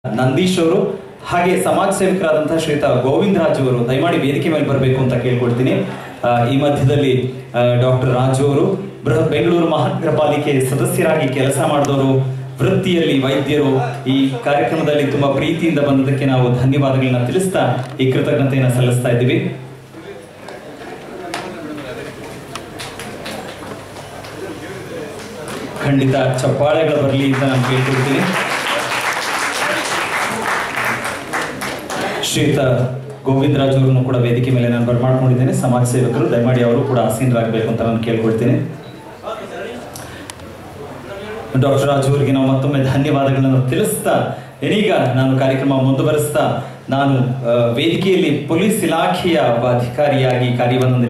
ನಂದೀಶ್ ಅವರು ಹಾಗೆ ಸಮಾಜ ಸೇವಕರಾದಂತಹ ಶ್ರೀಯುತ ಗೋವಿಂದ ರಾಜ್ ಅವರು ದಯಮಾಡಿ ವೇದಿಕೆ ಮೇಲೆ ಬರಬೇಕು ಅಂತ ಕೇಳ್ಕೊಳ್ತೀನಿ ಆ, ಈ ಮಧ್ಯದಲ್ಲಿ ಡಾಕ್ಟರ್ ರಾಜು ಅವರು ಬೃಹತ್ ಬೆಂಗಳೂರು ಮಹಾನಗರ ಪಾಲಿಕೆ ಸದಸ್ಯರಾಗಿ ಕೆಲಸ ಮಾಡಿದವರು ವೃತ್ತಿಯಲ್ಲಿ ವೈದ್ಯರು ಈ ಕಾರ್ಯಕ್ರಮದಲ್ಲಿ ತುಂಬಾ ಪ್ರೀತಿಯಿಂದ ಬಂದದಕ್ಕೆ ನಾವು ಧನ್ಯವಾದಗಳನ್ನ ತಿಳಿಸ್ತಾ ಈ ಕೃತಜ್ಞತೆಯನ್ನು ಸಲ್ಲಿಸ್ತಾ ಇದ್ದೀವಿ ಖಂಡಿತ ಚಪ್ಪಾಳೆಗಳು ಬರಲಿ ಅಂತ ನಾನು ಕೇಳ್ಕೊಳ್ತೀನಿ ಶ್ರೀಯುತ ಗೋವಿಂದರಾಜ್ ಅವರನ್ನು ಕೂಡ ವೇದಿಕೆ ಮೇಲೆ ನಾನು ಬರ್ಮಾಡ್ಕೊಂಡಿದ್ದೇನೆ ಸಮಾಜ ಸೇವಕರು ದಯಮಾಡಿ ಅವರು ಕೂಡ ಆಸೀನರಾಗಬೇಕು ಅಂತ ನಾನು ಕೇಳ್ಕೊಳ್ತೀನಿ ಡಾಕ್ಟರ್ ರಾಜು ಅವರಿಗೆ ನಾವು ಮತ್ತೊಮ್ಮೆ ಧನ್ಯವಾದಗಳನ್ನು ತಿಳಿಸ್ತಾ ಇದೀಗ ನಾನು ಕಾರ್ಯಕ್ರಮ ಮುಂದುವರಿಸ್ತಾ ನಾನು ಆ, ವೇದಿಕೆಯಲ್ಲಿ ಪೊಲೀಸ್ ಇಲಾಖೆಯ ಒಬ್ಬ ಅಧಿಕಾರಿಯಾಗಿ ಕಾರ್ಯವನ್ನು